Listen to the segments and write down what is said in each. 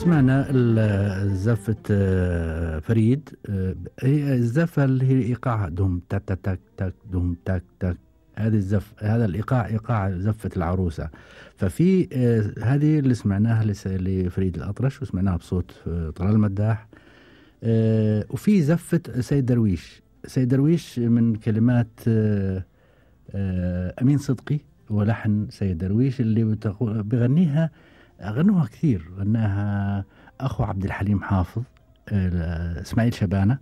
سمعنا ال- زفة آه، فريد آه، هي الزفة اللي هي إيقاع دم تك تك تك تك دم تك تك هذه الزف هذا الإيقاع إيقاع زفة العروسة ففي آه، هذه اللي سمعناها لس- لفريد الأطرش وسمعناها بصوت آه، طلال المداح آه، وفي زفة سيد درويش سيد درويش من كلمات آه، آه، أمين صدقي ولحن سيد درويش اللي بتقول بغنيها غنوها كثير غناها أخو عبد الحليم حافظ آه، إسماعيل شبانة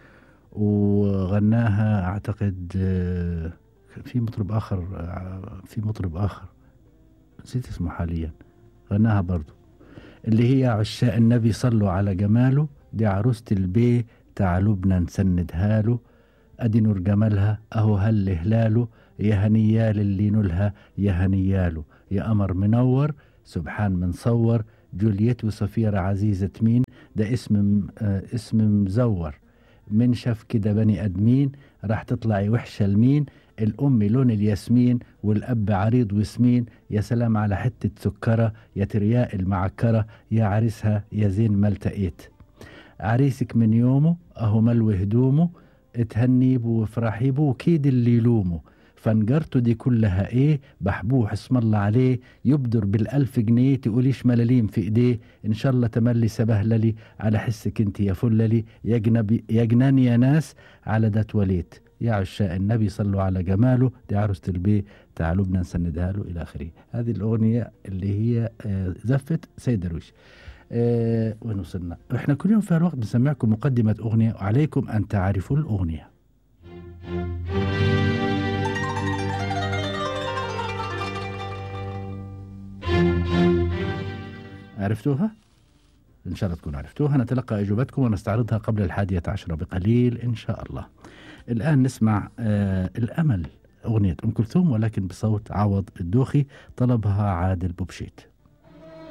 وغناها أعتقد آه، في مطرب آخر آه، في مطرب آخر نسيت اسمه حاليا غناها برضو اللي هي عشاء النبي صلوا على جماله دي عروسة البي تعالوا بدنا نسندها له أدي نور جمالها أهو هل هلاله يا هنيال اللي نلها يا هنياله يا قمر منور سبحان منصور جولييت وصفيرة عزيزة مين ده اسم آه اسم مزور من شاف كده بني أدمين راح تطلعي وحشة لمين الأم لون الياسمين والأب عريض وسمين يا سلام على حتة سكرة يا ترياء المعكرة يا عريسها يا زين ما التقيت عريسك من يومه أهو ملوي هدومه اتهني بو وافرحي بو وكيد اللي يلومه فنجرته دي كلها ايه بحبوح اسم الله عليه يبدر بالألف جنيه تقوليش ملاليم في ايديه ان شاء الله تملي سبهللي على حسك انت يا فللي يا جنبي يا جنان يا ناس على ده اتوليت يا عشاء النبي صلوا على جماله دي عروسة البي تعالوا بدنا نسندها له الى اخره هذه الاغنيه اللي هي آه، زفت سيد درويش آه وين وصلنا؟ احنا كل يوم في الوقت بنسمعكم مقدمه اغنيه وعليكم ان تعرفوا الاغنيه. عرفتوها؟ إن شاء الله تكونوا عرفتوها نتلقى إجابتكم ونستعرضها قبل الحادية عشرة بقليل إن شاء الله الآن نسمع آه الأمل أغنية أم كلثوم ولكن بصوت عوض الدوخي طلبها عادل بوبشيت